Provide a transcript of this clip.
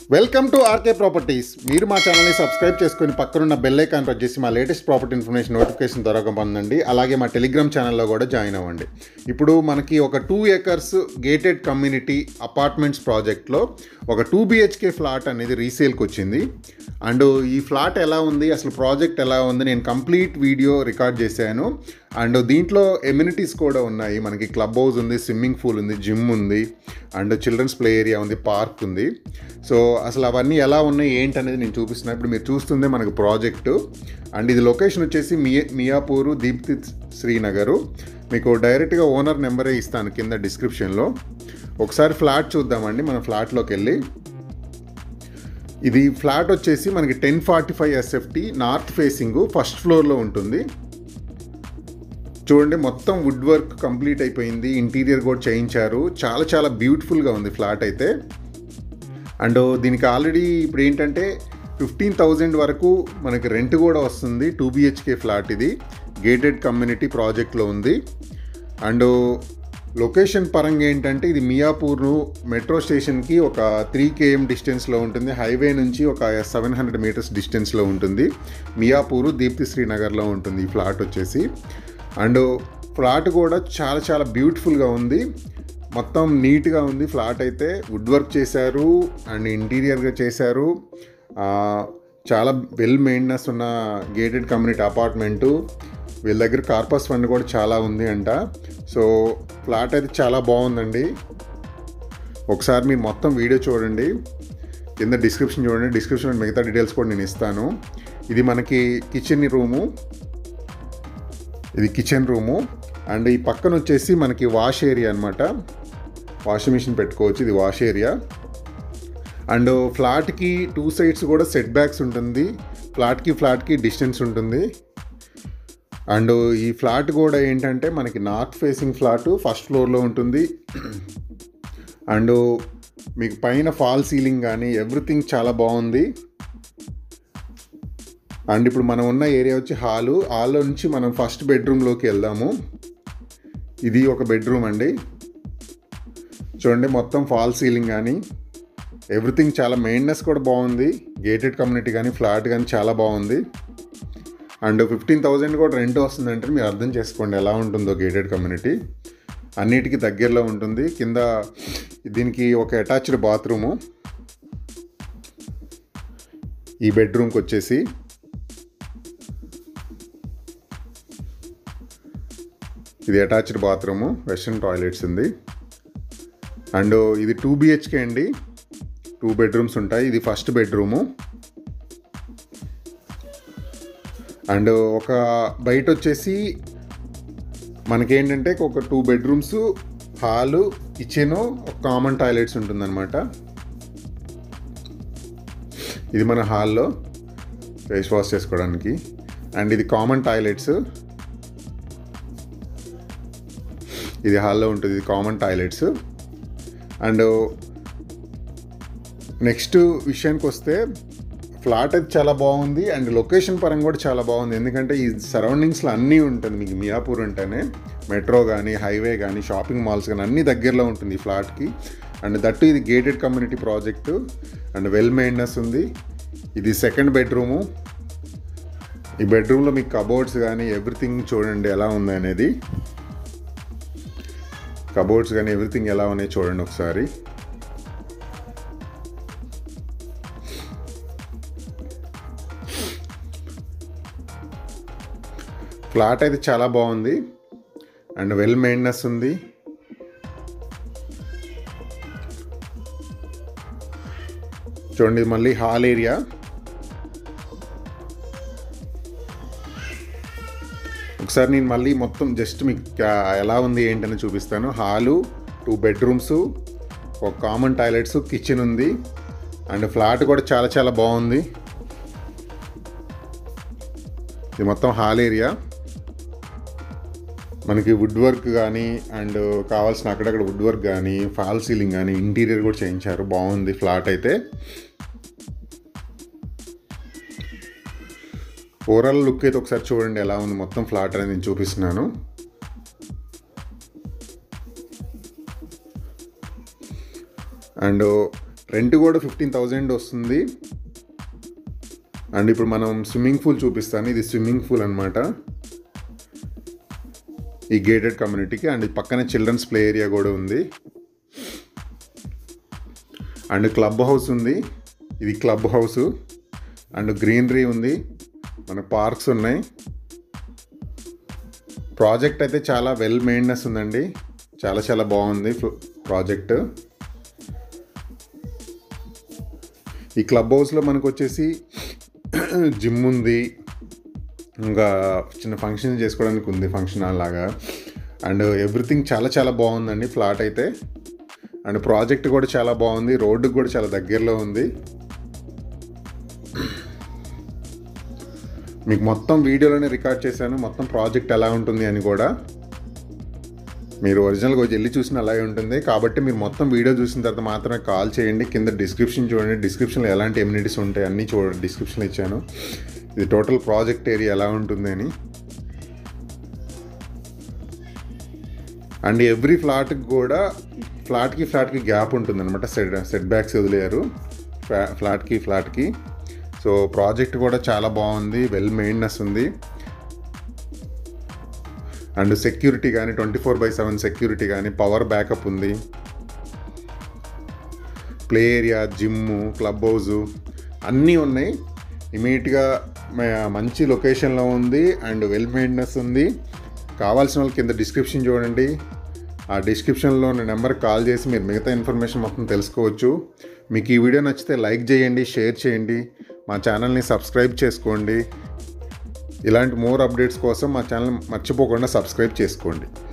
welcome to RK properties మీరు మా ఛానల్ని సబ్స్క్రైబ్ చేసుకొని పక్కనున్న బెల్ ఐకాన్ ప్రెస్ చేసి మా లేటెస్ట్ ప్రాపర్టీ ఇన్ఫర్మేషన్ నోటిఫికేషన్ ద్వారా పొందండి అలాగే మా టెలిగ్రామ్ ఛానల్లో కూడా జాయిన్ అవ్వండి ఇప్పుడు మనకి ఒక two acres gated community apartments ప్రాజెక్ట్లో ఒక టూ బిహెచ్కే ఫ్లాట్ అనేది రీసేల్కి వచ్చింది అండ్ ఈ ఫ్లాట్ ఎలా ఉంది అసలు ప్రాజెక్ట్ ఎలా ఉంది నేను కంప్లీట్ వీడియో రికార్డ్ చేశాను అండ్ దీంట్లో ఎమ్యూనిటీస్ కూడా ఉన్నాయి మనకి క్లబ్ హౌస్ ఉంది స్విమ్మింగ్ పూల్ ఉంది జిమ్ ఉంది అండ్ చిల్డ్రన్స్ ప్లే ఏరియా ఉంది పార్క్ ఉంది సో అసలు అవన్నీ ఎలా ఉన్నాయి ఏంటి అనేది నేను చూపిస్తున్నా ఇప్పుడు మీరు చూస్తుంది మనకు ప్రాజెక్టు అండ్ ఇది లొకేషన్ వచ్చేసి మియా మియాపూరు దీప్తి శ్రీనగరు మీకు డైరెక్ట్గా ఓనర్ నెంబరే ఇస్తాను కింద డిస్క్రిప్షన్లో ఒకసారి ఫ్లాట్ చూద్దామండి మన ఫ్లాట్లోకి వెళ్ళి ఇది ఫ్లాట్ వచ్చేసి మనకి ten forty five SFT north facing first ఫ్లోర్లో ఉంటుంది చూడండి మొత్తం వుడ్ వర్క్ కంప్లీట్ అయిపోయింది ఇంటీరియర్ కూడా చేయించారు చాలా చాలా బ్యూటిఫుల్గా ఉంది ఫ్లాట్ అయితే అండ్ దీనికి ఆల్రెడీ ఇప్పుడు ఏంటంటే ఫిఫ్టీన్ థౌజండ్ వరకు మనకి రెంట్ కూడా వస్తుంది టూ బిహెచ్కే ఫ్లాట్ ఇది గేటెడ్ కమ్యూనిటీ ప్రాజెక్ట్లో ఉంది అండ్ లొకేషన్ పరంగా ఏంటంటే ఇది మియాపూర్ మెట్రో స్టేషన్కి ఒక త్రీ కేఎం డిస్టెన్స్లో ఉంటుంది హైవే నుంచి ఒక సెవెన్ హండ్రెడ్ మీటర్స్ డిస్టెన్స్లో ఉంటుంది మియాపూరు దీప్తి శ్రీనగర్లో ఉంటుంది ఈ ఫ్లాట్ వచ్చేసి అండ్ ఫ్లాట్ కూడా చాలా చాలా బ్యూటిఫుల్గా ఉంది మొత్తం నీట్గా ఉంది ఫ్లాట్ అయితే వుడ్ వర్క్ చేశారు అండ్ ఇంటీరియర్గా చేశారు ఆ, చాలా వెల్ మెయింటెనెన్స్ ఉన్న గేటెడ్ కమ్యూనిటీ అపార్ట్మెంటు వీళ్ళ దగ్గర కార్పస్ ఫండ్ కూడా చాలా ఉంది అంట సో ఫ్లాట్ అయితే చాలా బాగుందండి ఒకసారి మీరు మొత్తం వీడియో చూడండి కింద డిస్క్రిప్షన్ చూడండి డిస్క్రిప్షన్ మిగతా డీటెయిల్స్ కూడా నేను ఇస్తాను ఇది మనకి కిచెన్ రూము ఇది కిచెన్ రూము అండ్ ఈ పక్కన వచ్చేసి మనకి వాష్ ఏరియా అనమాట వాషింగ్ మిషన్ పెట్టుకోవచ్చు ఇది వాష్ ఏరియా అండ్ ఫ్లాట్కి టూ సైడ్స్ కూడా సెట్ బ్యాక్స్ ఉంటుంది ఫ్లాట్కి ఫ్లాట్కి డిస్టెన్స్ ఉంటుంది అండ్ ఈ ఫ్లాట్ కూడా ఏంటంటే మనకి నార్త్ ఫేసింగ్ ఫ్లాట్ ఫస్ట్ ఫ్లోర్లో ఉంటుంది అండ్ మీకు పైన ఫాల్ సీలింగ్ కానీ ఎవ్రీథింగ్ చాలా బాగుంది అండ్ ఇప్పుడు మనం ఉన్న ఏరియా వచ్చి హాలు హాల్లో నుంచి మనం ఫస్ట్ బెడ్రూమ్లోకి వెళ్దాము ఇది ఒక బెడ్రూమ్ అండి చూడండి మొత్తం ఫాల్ సీలింగ్ కానీ ఎవ్రీథింగ్ చాలా మెయింటెనెన్స్ కూడా బాగుంది గేటెడ్ కమ్యూనిటీ కానీ ఫ్లాట్ కానీ చాలా బాగుంది అండ్ ఫిఫ్టీన్ థౌజండ్ కూడా రెంట్ వస్తుందంటే మీరు అర్థం చేసుకోండి ఎలా ఉంటుందో గేటెడ్ కమ్యూనిటీ అన్నిటికీ దగ్గరలో ఉంటుంది కింద దీనికి ఒక అటాచ్డ్ బాత్రూము ఈ బెడ్రూమ్కి వచ్చేసి ఇది అటాచ్డ్ బాత్రూము వెస్ట్రన్ టాయిలెట్స్ ఉంది అండ్ ఇది టూ బిహెచ్కే అండి టూ బెడ్రూమ్స్ ఉంటాయి ఇది ఫస్ట్ బెడ్రూము అండ్ ఒక బయట వచ్చేసి మనకేంటంటే ఒక టూ బెడ్రూమ్స్ హాలు కిచెన్ ఒక కామన్ టాయిలెట్స్ ఉంటుందన్నమాట ఇది మన హాల్లో ఫేస్ వాష్ చేసుకోవడానికి అండ్ ఇది కామన్ టాయిలెట్స్ ఇది హాల్లో ఉంటుంది ఇది కామన్ టాయిలెట్స్ అండ్ నెక్స్ట్ విషయానికి వస్తే ఫ్లాట్ అయితే చాలా బాగుంది అండ్ లొకేషన్ పరంగా కూడా చాలా బాగుంది ఎందుకంటే ఈ సరౌండింగ్స్లో అన్నీ ఉంటుంది మీకు మియాపూర్ అంటేనే మెట్రో కానీ హైవే కానీ షాపింగ్ మాల్స్ కానీ అన్నీ దగ్గరలో ఉంటుంది ఈ ఫ్లాట్కి అండ్ దట్టు ఇది gated community project and well maintenance ఉంది ఇది సెకండ్ బెడ్రూము ఈ బెడ్రూమ్లో మీకు కబోర్డ్స్ కానీ ఎవ్రీథింగ్ చూడండి ఎలా ఉంది అనేది కబోర్డ్స్ కానీ ఎవ్రీథింగ్ ఎలా ఉన్నాయి చూడండి ఒకసారి ఫ్లాట్ అయితే చాలా బాగుంది అండ్ వెల్ మెయింటెనెన్స్ ఉంది చూడండి ఇది మళ్ళీ హాల్ ఏరియా ఒకసారి నేను మళ్ళీ మొత్తం జస్ట్ మీకు ఆ, ఎలా ఉంది ఏంటని చూపిస్తాను హాలు టూ బెడ్రూమ్స్ ఒక కామన్ టాయిలెట్స్ కిచెన్ ఉంది అండ్ ఫ్లాట్ కూడా చాలా చాలా బాగుంది ఇది మొత్తం హాల్ ఏరియా మనకి వుడ్ వర్క్ కానీ అండ్ కావాల్సిన అక్కడక్కడ వుడ్ వర్క్ కానీ ఫాల్ సీలింగ్ కానీ ఇంటీరియర్ కూడా చేయించారు బాగుంది ఫ్లాట్ అయితే ఓవరాల్ లుక్ అయితే ఒకసారి చూడండి ఎలా ఉంది మొత్తం ఫ్లాట్ అనేది నేను చూపిస్తున్నాను అండ్ రెంట్ కూడా ఫిఫ్టీన్ థౌజండ్ వస్తుంది అండ్ ఇప్పుడు మనం స్విమ్మింగ్ పూల్ చూపిస్తాను ఇది స్విమ్మింగ్ పూల్ అనమాట ఈ గేటెడ్ కమ్యూనిటీకి అండ్ పక్కనే చిల్డ్రన్స్ ప్లే ఏరియా కూడా ఉంది అండ్ క్లబ్ హౌస్ ఉంది ఇది క్లబ్ హౌస్ అండ్ గ్రీనరీ ఉంది మన పార్క్స్ ఉన్నాయి ప్రాజెక్ట్ అయితే చాలా వెల్ మెయింటెనెన్స్ ఉందండి చాలా చాలా బాగుంది ప్రాజెక్ట్ ఈ క్లబ్ హౌస్లో మనకు వచ్చేసి జిమ్ ఉంది ఇంకా చిన్న ఫంక్షన్ చేసుకోవడానికి ఉంది ఫంక్షన్ హాల్ లాగా అండ్ ఎవ్రీథింగ్ చాలా చాలా బాగుందండి ఫ్లాట్ అయితే అండ్ ప్రాజెక్ట్ కూడా చాలా బాగుంది రోడ్డుకి కూడా చాలా దగ్గరలో ఉంది మీకు మొత్తం వీడియోలోనే రికార్డ్ చేశాను మొత్తం ప్రాజెక్ట్ ఎలా ఉంటుంది అని కూడా మీరు ఒరిజినల్గా వచ్చి వెళ్ళి చూసిన అలాగే ఉంటుంది కాబట్టి మీరు మొత్తం వీడియో చూసిన తర్వాత మాత్రమే కాల్ చేయండి కింద డిస్క్రిప్షన్ చూడండి డిస్క్రిప్షన్లో ఎలాంటి ఎమ్యూనిటీస్ ఉంటాయి అన్నీ చూడండి డిస్క్రిప్షన్లో ఇచ్చాను ఇది టోటల్ ప్రాజెక్ట్ ఏరియా ఎలా ఉంటుంది అని అండ్ ఎవ్రీ ఫ్లాట్కి కూడా ఫ్లాట్కి ఫ్లాట్కి గ్యాప్ ఉంటుంది అనమాట సెట్ సెట్ బ్యాక్స్ వదిలేరు ఫ్లా- ఫ్లాట్కి ఫ్లాట్కి సో ప్రాజెక్ట్ కూడా చాలా బాగుంది వెల్ మెయింటెనెన్స్ ఉంది అండ్ సెక్యూరిటీ కానీ twenty four by seven security కానీ పవర్ బ్యాకప్ ఉంది play area gym club house అన్నీ ఉన్నాయి ఇమీడియట్గా మంచి లొకేషన్లో ఉంది అండ్ వెల్ మెయింటెనెన్స్ ఉంది కావాల్సిన వాళ్ళకి కింద డిస్క్రిప్షన్ చూడండి ఆ డిస్క్రిప్షన్లో ఉన్న నెంబర్కి కాల్ చేసి మీరు మిగతా ఇన్ఫర్మేషన్ మొత్తం తెలుసుకోవచ్చు మీకు ఈ వీడియో నచ్చితే లైక్ చేయండి షేర్ చేయండి మా ఛానల్ని సబ్స్క్రైబ్ చేసుకోండి ఇలాంటి మోర్ అప్డేట్స్ కోసం మా ఛానల్ మర్చిపోకుండా సబ్స్క్రైబ్ చేసుకోండి